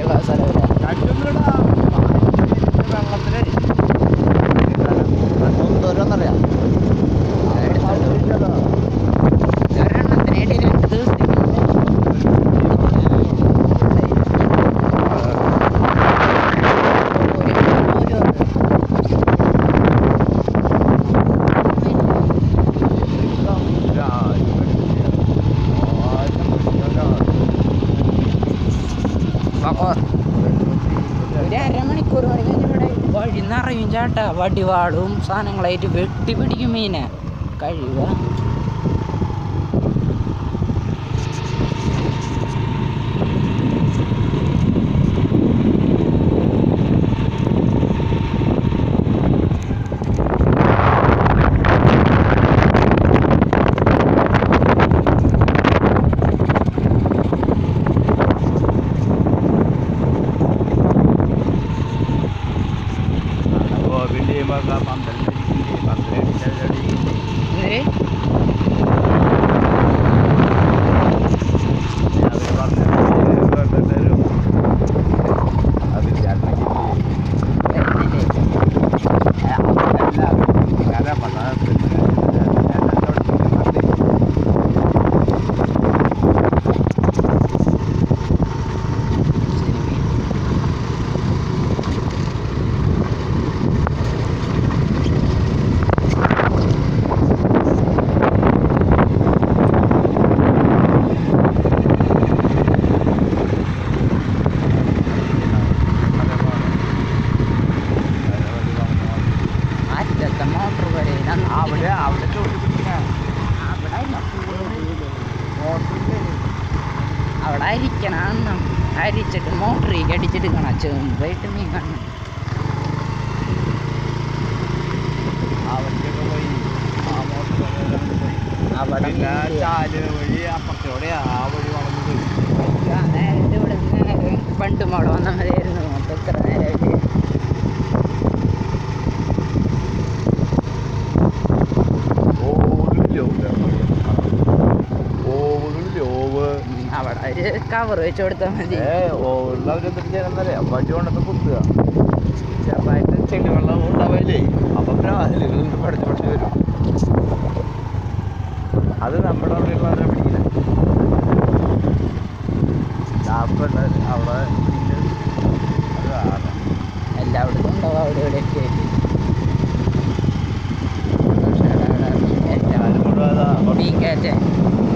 ഉള്ള സ്ഥലമില്ല വെള്ളത്തിലേ ഒരെണ്ണത്തിനായിട്ട് രണ്ട് ദിവസത്തേക്ക് ഒരു അരമണിക്കൂർ മണി കഴിഞ്ഞ് ഇവിടെ വഴി നിറയും ചേട്ടാ വടിവാളും സാധനങ്ങളായിട്ട് വെട്ടി പിടിക്കും മീനെ കഴിയുക ഏ? അറ്റത്തെ മോട്ടർ വരെ അവിടെ അവിടെ ചോട്ടി പിടിക്കാൻ അവിടെ ഇല്ല. അവിടെ അരിക്കണം അണ്ണം അരിച്ചിട്ട് മോട്ടറിലേക്ക് അടിച്ചെടുക്കണം ചെമ്പായിട്ട് മീൻ കാണണം അവർക്കൊക്കെ പോയി ആ മോട്ടർ പോയി അവിടെ പിന്നെ മീൻ ഇല്ല. ചാല് വഴി അപ്പുറത്തോടെ ആ വഴി വളർന്നു പോയി ആ നേരത്തെ ഇവിടെ നേരെ പണ്ടും അവിടെ വന്നാൽ മതിയായിരുന്നു അപ്പം എത്ര നേരമായിട്ട് ഓവുകളില്ലേ ഓവുകളില്ലേ ഓവ് അവിടെ ഒരു കവർ വെച്ച് കൊടുത്താൽ മതി ഏ ഓവുകളിൽ അവരെന്തൊക്കെ ചെയ്യണമെന്നറിയാം വടി കൊണ്ടൊക്കെ കുത്തുക ചെറുതായിട്ട് ചെളി വെള്ളം ഉണ്ടാവില്ലേ അപ്പൊ പ്രാഹലുകൾ പഠിച്ച് പഠിച്ച് വരും അത് നമ്മുടെ അവിടെ വളരെ പിടിക്കില്ല ലാഭമുണ്ട് അവിടെ പിടിക്കുന്നത് അത് കാരണം എല്ലായിടത്തും ഉണ്ടാവും അവിടെ ഇവിടെയൊക്കെ അത് മുഴുവൻ അതാ. മീൻ കയറ്റേ